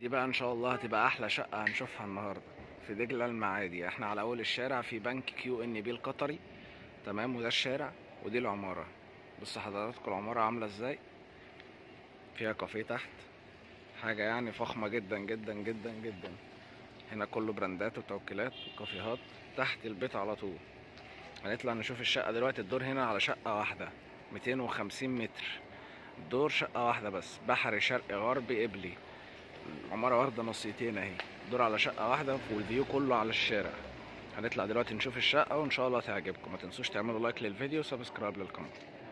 دي بقى ان شاء الله هتبقى احلى شقة هنشوفها النهاردة في دجلة المعادي احنا على اول الشارع في بنك كيو ان بي القطري تمام وده الشارع ودي العمارة بص حضراتكم العمارة عاملة ازاي فيها كافيه تحت حاجة يعني فخمة جدا جدا جدا جدا هنا كله براندات وتوكيلات وكافيهات تحت البيت على طول هنطلع نشوف الشقة دلوقتي الدور هنا على شقة واحدة 250 متر دور شقة واحدة بس بحري شرقي غربي قبلي العمارة واخدة نصيتين اهي دور على شقة واحدة والفيو كله على الشارع هنطلع دلوقتي نشوف الشقة وان شاء الله تعجبكم ما تنسوش تعملوا لايك للفيديو وسبسكرايب للقناة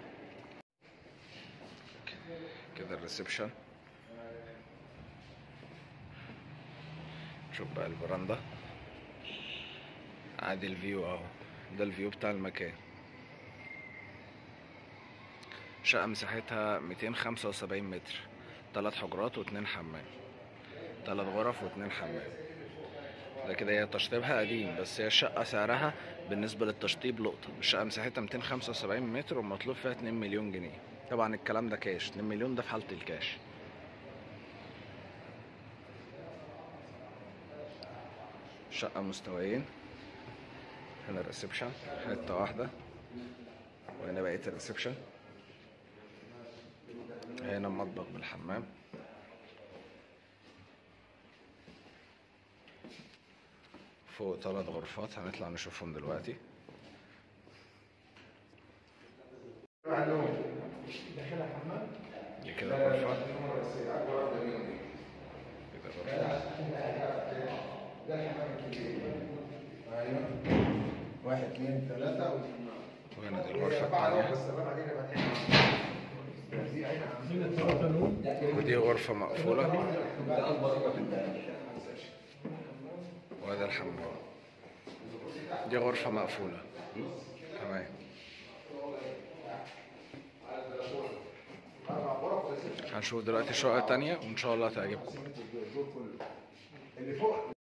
كده الريسبشن شوف بقى الفرندا عادي الفيو اهو ده الفيو بتاع المكان شقة مساحتها 275 متر تلات حجرات واتنين حمام تلات غرف واتنين حمام ده كده هي تشطيبها قديم بس هي الشقة سعرها بالنسبة للتشطيب لقطة الشقة مساحتها 275 متر ومطلوب فيها 2 مليون جنيه طبعا الكلام ده كاش 2 مليون ده في حالة الكاش شقة مستويين هنا الريسبشن حتة واحدة وهنا بقية الريسبشن هنا المطبخ بالحمام فوق ثلاث غرفات هنطلع نشوفهم دلوقتي دي كده غرفة كده غرفة واحد اثنين ثلاثة وهنا دي الغرفة التانية ودي غرفة مقفولة وهذا الحمام دي غرفة مقفولة تمام هنشوف دلوقتي شقة تانية وإن شاء الله تعجبكم اللي فوق